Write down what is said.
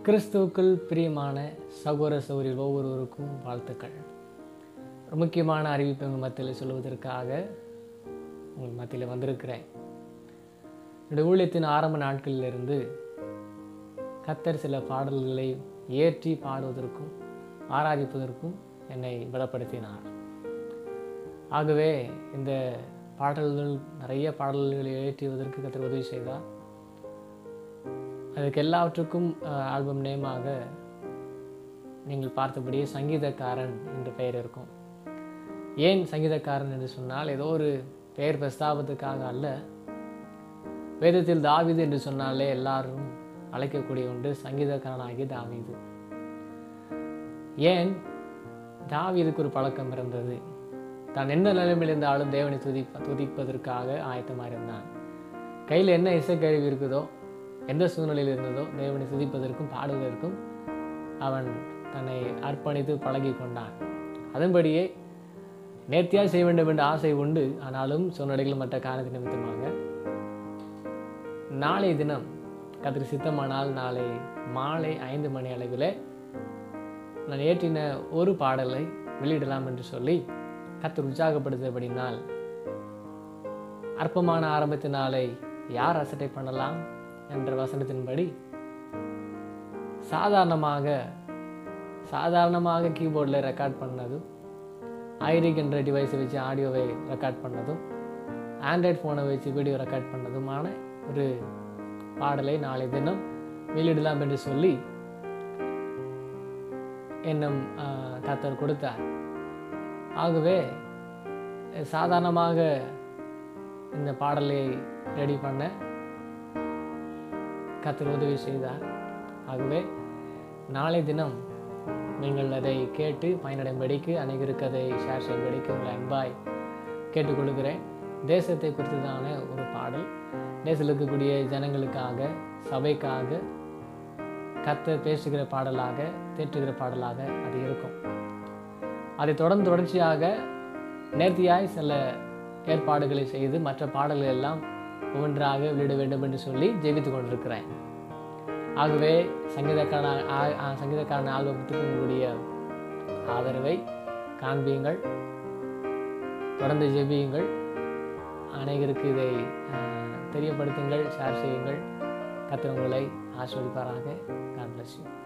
கிறிஸ்துவுக்குள் பிரியமான சகோதர சௌரில் ஒவ்வொருவருக்கும் வாழ்த்துக்கள் ஒரு முக்கியமான அறிவிப்பு உங்கள் மத்தியில் சொல்லுவதற்காக உங்கள் மத்தியில் வந்திருக்கிறேன் என்னுடைய ஊழியத்தின் ஆரம்ப நாட்களிலிருந்து கத்தர் சில பாடல்களை ஏற்றி பாடுவதற்கும் ஆராதிப்பதற்கும் என்னை பலப்படுத்தினார் ஆகவே இந்த பாடல்கள் நிறைய பாடல்களை ஏற்றுவதற்கு கத்தர் உதவி செய்தார் அதுக்கு எல்லாவற்றுக்கும் ஆல்பம் நேமாக நீங்கள் பார்த்தபடியே சங்கீதக்காரன் என்ற பெயர் இருக்கும் ஏன் சங்கீதக்காரன் என்று சொன்னால் ஏதோ ஒரு பெயர் பிரஸ்தாபத்துக்காக அல்ல வேதத்தில் தாவிது என்று சொன்னாலே எல்லாரும் அழைக்கக்கூடிய ஒன்று சங்கீதக்காரனாகிய தாவீது ஏன் தாவீதுக்கு ஒரு பழக்கம் இருந்தது தான் எந்த நிலைமையில் இருந்தாலும் தேவனை துதி துதிப்பதற்காக ஆயத்தமாக இருந்தான் கையில் என்ன இசைக்கருவி இருக்குதோ எந்த சூழ்நிலையில் இருந்ததோ தேவனை துதிப்பதற்கும் பாடுவதற்கும் அவன் தன்னை அர்ப்பணித்து பழகி கொண்டான் அதன்படியே நேர்த்தியாக செய்ய வேண்டும் என்ற ஆசை உண்டு ஆனாலும் சூழ்நிலைகள் மற்ற காரணத்தின் நிமித்தமாக நாளை தினம் கத்திரி சித்தமானால் நாளை மாலை ஐந்து மணி அளவில் நான் ஏற்றின ஒரு பாடலை வெளியிடலாம் என்று சொல்லி கத்தர் உற்சாகப்படுத்தபடினால் அற்பமான ஆரம்பத்தினாலை யார் அசட்டை பண்ணலாம் என்ற வசனத்தின்படி சாதாரணமாக சாதாரணமாக கீபோர்டில் ரெக்கார்ட் பண்ணதும் ஐரிக் என்ற டிவைஸை வச்சு ஆடியோவை ரெக்கார்ட் பண்ணதும் ஆண்ட்ராய்ட் ஃபோனை வச்சு வீடியோ ரெக்கார்ட் பண்ணதுமான ஒரு பாடலை நாளை தினம் வெளியிடலாம் என்று சொல்லி என்னும் கத்தர் கொடுத்தார் ஆகவே சாதாரணமாக இந்த பாடலை ரெடி பண்ண கத்தர் உதவி செய்தார் ஆகவே நாளை தினம் நீங்கள் அதை கேட்டு பயனடைம்படிக்கு அனைவருக்கு அதை ஷேர் செய்யும்படிக்கு உங்களை அன்பாய் கேட்டுக்கொள்கிறேன் தேசத்தை குறித்ததான ஒரு பாடல் தேசத்தில் இருக்கக்கூடிய ஜனங்களுக்காக சபைக்காக கத்த பேசுகிற பாடலாக தேற்றுகிற பாடலாக அது இருக்கும் அதை தொடர்ந்து தொடர்ச்சியாக நேர்த்தியாய் சில ஏற்பாடுகளை செய்து மற்ற பாடல்கள் எல்லாம் ஒவ்வொன்றாக வெளியிட வேண்டும் என்று சொல்லி ஜெபித்து கொண்டிருக்கிறேன் ஆகவே சங்கீதக்காரன சங்கீதக்காரன் ஆல்பத்துக்கு உங்களுடைய ஆதரவை காண்பியுங்கள் தொடர்ந்து ஜெபியுங்கள் அனைவருக்கு இதை தெரியப்படுத்துங்கள் ஷேர் செய்யுங்கள் கத்திரங்களை ஆஸ்வதிப்பாராக காட் பிளஸ் யூ